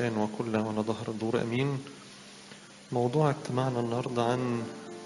الآن وكل على ظهر الدور أمين موضوع اجتماعنا النهاردة عن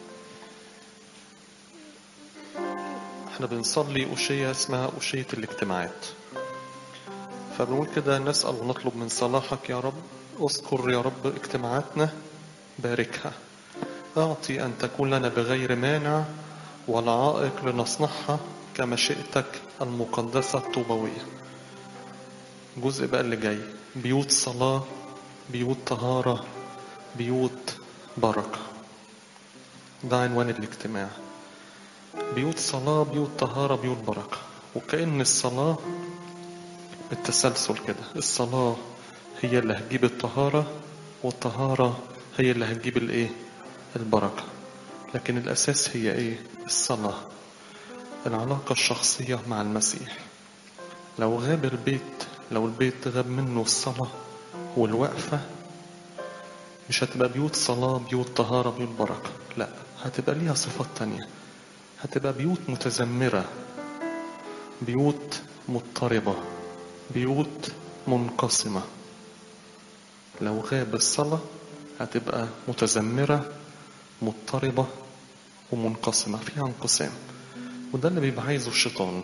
احنا بنصلي أشية اسمها أشية الاجتماعات فبنقول كده نسأل ونطلب من صلاحك يا رب اذكر يا رب اجتماعاتنا باركها أعطي أن تكون لنا بغير مانع ولا عائق لنصنعها كمشيئتك المقدسة الطوبوية الجزء بقى اللي جاي بيوت صلاة بيوت طهارة بيوت بركة ده عنوان الاجتماع بيوت صلاة بيوت طهارة بيوت بركة وكأن الصلاة بالتسلسل كده الصلاة هي اللي هتجيب الطهارة والطهارة هي اللي هتجيب الايه البركة لكن الأساس هي ايه الصلاة العلاقة الشخصية مع المسيح لو غاب البيت لو البيت غاب منه الصلاة والوقفة مش هتبقى بيوت صلاة بيوت طهارة بيوت بركة لا هتبقى ليها صفات تانية هتبقى بيوت متذمرة بيوت مضطربة بيوت منقسمة لو غاب الصلاة هتبقى متذمرة مضطربة ومنقسمة فيها انقسام وده اللي بيبقى عايزه الشيطان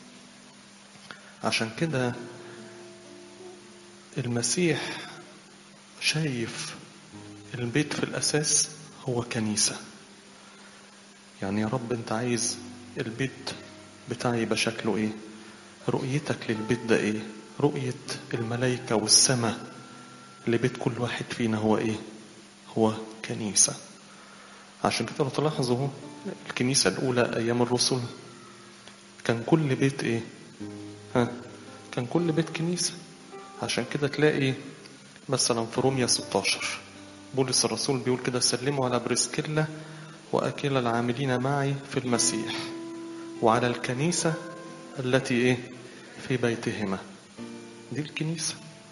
عشان كده المسيح شايف البيت في الأساس هو كنيسة يعني يا رب أنت عايز البيت بتاعي يبقى شكله إيه رؤيتك للبيت ده إيه رؤية الملائكة والسماء لبيت كل واحد فينا هو إيه هو كنيسة عشان كده لو تلاحظوا الكنيسة الأولى أيام الرسل كان كل بيت إيه ها كان كل بيت كنيسة عشان كده تلاقي مثلا في روميا 16 بولس الرسول بيقول كده سلموا على بريسكيلا وأكيلا العاملين معي في المسيح وعلى الكنيسة التي إيه في بيتهما دي الكنيسة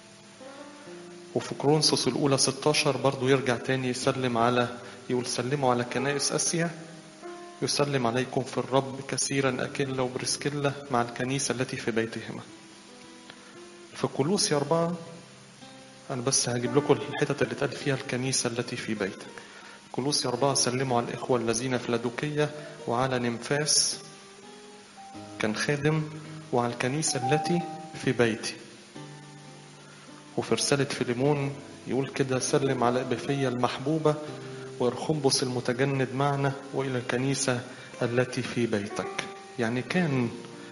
وفي كرونسوس الأولى 16 برضو يرجع تاني يسلم على يقول سلموا على كنائس آسيا يسلم عليكم في الرب كثيرا أكيلا وبرسكيلا مع الكنيسة التي في بيتهما في كولوسي أربعة أنا بس هجيب لكم الحتت اللي اتقال فيها الكنيسة التي في بيتك كولوسي أربعة سلموا على الإخوة الذين في لادوكية وعلى نمفاس كان خادم وعلى الكنيسة التي في بيتي وفي رسالة فيليمون يقول كده سلم على إبفية المحبوبة وارخبص المتجند معنا وإلى الكنيسة التي في بيتك يعني كان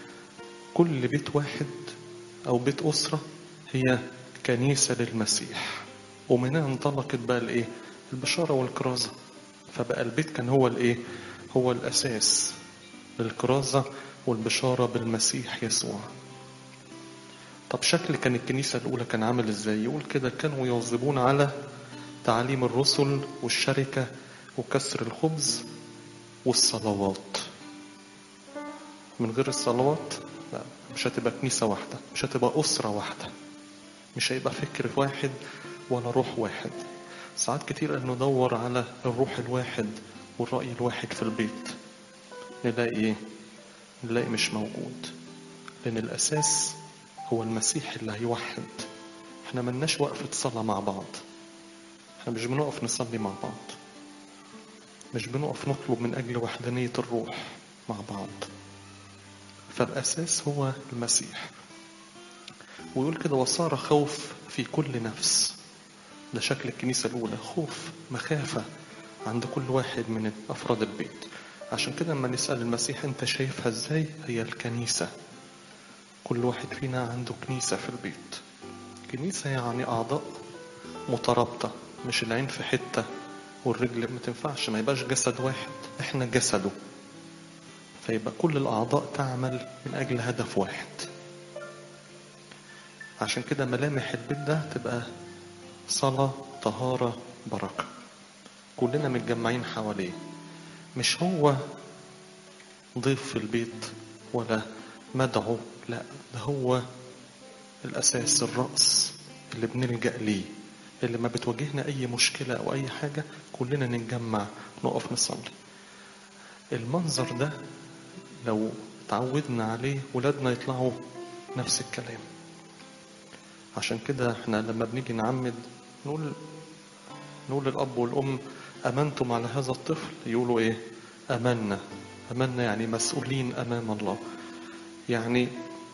كل بيت واحد أو بيت أسرة هي كنيسة للمسيح ومنها انطلقت بقى الإيه البشارة والكرازة فبقى البيت كان هو الإيه هو الأساس للكرازة والبشارة بالمسيح يسوع طب شكل كان الكنيسة الأولى كان عامل إزاي يقول كده كانوا يواظبون على تعليم الرسل والشركة وكسر الخبز والصلوات من غير الصلوات لا مش هتبقى كنيسة واحدة مش هتبقى أسرة واحدة مش هيبقى فكر واحد ولا روح واحد ساعات كتير أن ندور على الروح الواحد والرأي الواحد في البيت نلاقي إيه؟ نلاقي مش موجود لأن الأساس هو المسيح اللي هيوحد احنا ملناش وقفة صلاة مع بعض احنا مش بنقف نصلي مع بعض مش بنقف نطلب من أجل وحدانية الروح مع بعض فالأساس هو المسيح ويقول كده وصار خوف في كل نفس ده شكل الكنيسة الأولى خوف مخافة عند كل واحد من أفراد البيت عشان كده لما نسأل المسيح أنت شايفها إزاي هي الكنيسة كل واحد فينا عنده كنيسة في البيت كنيسة يعني أعضاء مترابطة مش العين في حتة والرجل ما تنفعش ما يبقاش جسد واحد احنا جسده فيبقى كل الأعضاء تعمل من أجل هدف واحد عشان كده ملامح البيت ده تبقى صلاة طهارة بركة كلنا متجمعين حواليه مش هو ضيف في البيت ولا مدعو لا ده هو الأساس الرأس اللي بنلجأ ليه اللي ما بتواجهنا أي مشكلة أو أي حاجة كلنا نتجمع نقف نصلي المنظر ده لو تعودنا عليه ولادنا يطلعوا نفس الكلام عشان كده احنا لما بنيجي نعمد نقول نقول للأب والأم أمنتم على هذا الطفل يقولوا إيه أمنا أمنا يعني مسؤولين أمام الله يعني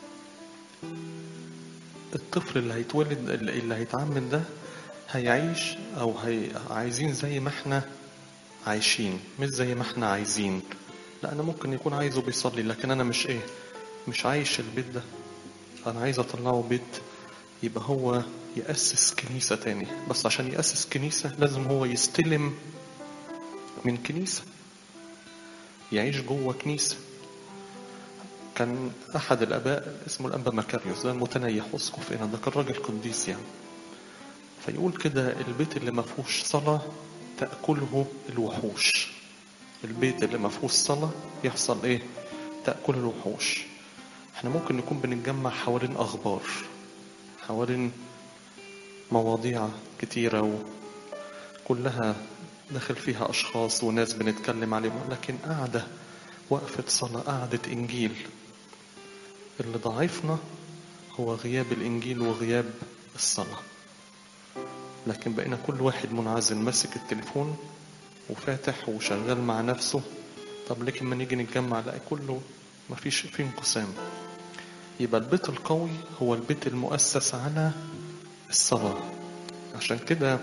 الطفل اللي هيتولد اللي هيتعمد ده هيعيش أو هي عايزين زي ما احنا عايشين مش زي ما احنا عايزين لا أنا ممكن يكون عايزه بيصلي لكن أنا مش إيه مش عايش البيت ده أنا عايز أطلعه بيت يبقى هو يأسس كنيسة تاني بس عشان يأسس كنيسة لازم هو يستلم من كنيسة يعيش جوه كنيسة كان أحد الآباء اسمه الأنبا مكاريوس ده المتنيح أسقف هنا ده كان راجل قديس يعني فيقول كده البيت اللي ما فيهوش صلاة تأكله الوحوش البيت اللي ما فيهوش صلاة يحصل إيه؟ تأكل الوحوش احنا ممكن نكون بنتجمع حوالين أخبار حوالين مواضيع كتيرة وكلها داخل فيها أشخاص وناس بنتكلم عليهم لكن قاعدة وقفة صلاة قاعدة إنجيل اللي ضعيفنا هو غياب الإنجيل وغياب الصلاة لكن بقينا كل واحد منعزل ماسك التليفون وفاتح وشغال مع نفسه طب لكن ما نيجي نتجمع نلاقي كله مفيش فيه انقسام يبقى البيت القوي هو البيت المؤسس على الصلاة عشان كده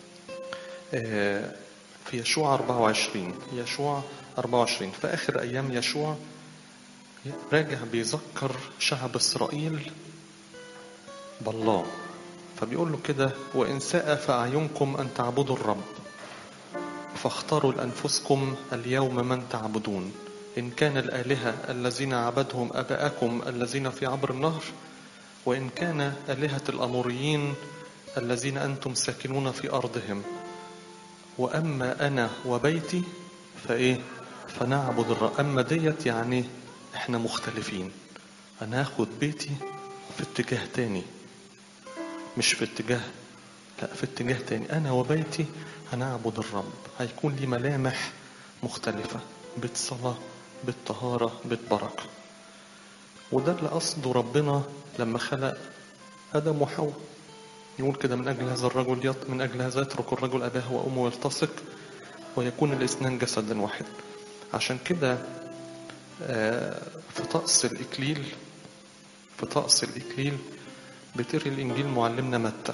في يشوع 24 يشوع 24 في آخر أيام يشوع راجع بيذكر شعب إسرائيل بالله فبيقول له كده وإن ساء فأعينكم أن تعبدوا الرب فاختاروا لأنفسكم اليوم من تعبدون إن كان الآلهة الذين عبدهم أباءكم الذين في عبر النهر وإن كان آلهة الأموريين الذين أنتم ساكنون في أرضهم وأما أنا وبيتي فإيه فنعبد الرب أما ديت يعني إحنا مختلفين أنا هاخد بيتي في اتجاه تاني مش في اتجاه لا في اتجاه تاني أنا وبيتي هنعبد الرب هيكون لي ملامح مختلفة بيت صلاة بيت طهارة بيت بركة وده اللي قصده ربنا لما خلق آدم وحواء يقول كده من أجل هذا الرجل يط من أجل هذا يترك الرجل أباه وأمه ويلتصق ويكون الاثنان جسدا واحد عشان كده في طقس الإكليل في طقس الإكليل بتري الإنجيل معلمنا متى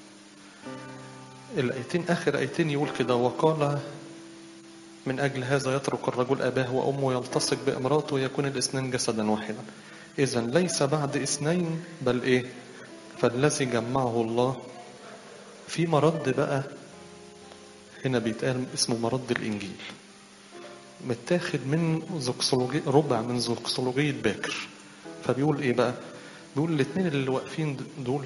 الآيتين آخر آيتين يقول كده وقال من أجل هذا يترك الرجل أباه وأمه ويلتصق بامرأته ويكون الاثنان جسدا واحدا إذا ليس بعد اثنين بل إيه فالذي جمعه الله في مرد بقى هنا بيتقال اسمه مرد الإنجيل متاخد من زوكسولوجي ربع من زوكسولوجية باكر فبيقول إيه بقى بيقول الاثنين اللي واقفين دول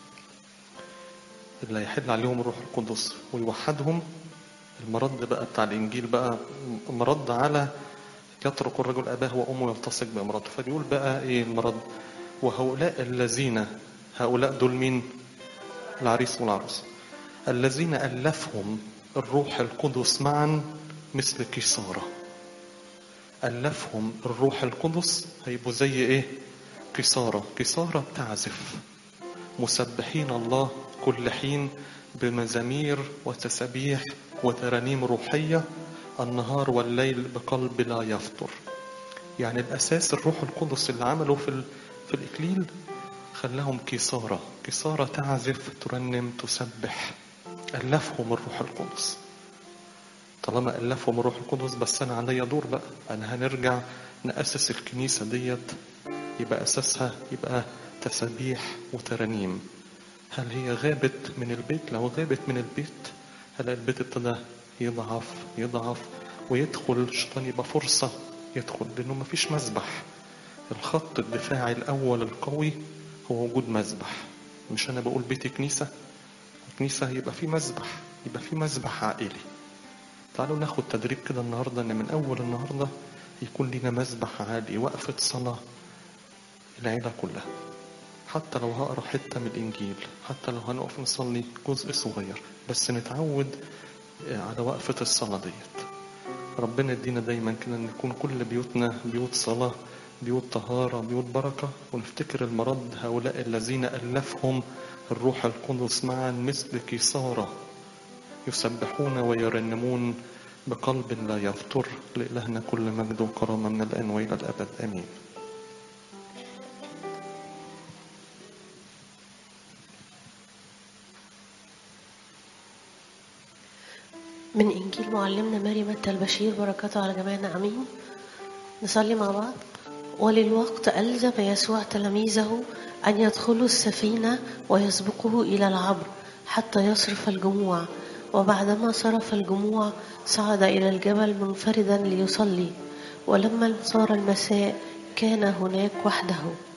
اللي هيحل عليهم الروح القدس ويوحدهم المرد بقى بتاع الإنجيل بقى مرد على يترك الرجل أباه وأمه يلتصق بامرأته فبيقول بقى إيه المرد وهؤلاء الذين هؤلاء دول مين العريس والعروس الذين ألفهم الروح القدس معا مثل كسارة ألفهم الروح القدس هيبقوا زي إيه كسارة كسارة بتعزف مسبحين الله كل حين بمزامير وتسابيح وترانيم روحية النهار والليل بقلب لا يفطر يعني الأساس الروح القدس اللي عمله في, في الإكليل خلاهم كسارة كسارة تعزف ترنم تسبح ألفهم الروح القدس طالما ألفهم الروح القدس بس أنا عليا دور بقى أنا هنرجع نأسس الكنيسة ديت يبقى أساسها يبقى تسابيح وترانيم هل هي غابت من البيت لو غابت من البيت هل البيت ابتدى يضعف يضعف ويدخل الشيطان يبقى فرصة يدخل لأنه مفيش مسبح الخط الدفاعي الأول القوي هو وجود مسبح مش أنا بقول بيتي كنيسة كنيسة يبقى في مسبح يبقى في مسبح عائلي تعالوا ناخد تدريب كده النهاردة إن من أول النهاردة يكون لنا مسبح عالي وقفة صلاة العيلة كلها حتى لو هقرا حتة من الإنجيل حتى لو هنقف نصلي جزء صغير بس نتعود على وقفة الصلاة ديت ربنا يدينا دايما كده ان يكون كل بيوتنا بيوت صلاة بيوت طهارة بيوت بركة ونفتكر المرض هؤلاء الذين ألفهم الروح القدس معا مثل كيسارة يسبحون ويرنمون بقلب لا يفتر لإلهنا كل مجد وكرامة من الآن وإلى الأبد آمين من إنجيل معلمنا ماري متى البشير بركاته على جميعنا أمين نصلي مع بعض وللوقت ألزم يسوع تلاميذه أن يدخلوا السفينة ويسبقه إلى العبر حتى يصرف الجموع وبعدما صرف الجموع صعد إلى الجبل منفردا ليصلي ولما صار المساء كان هناك وحده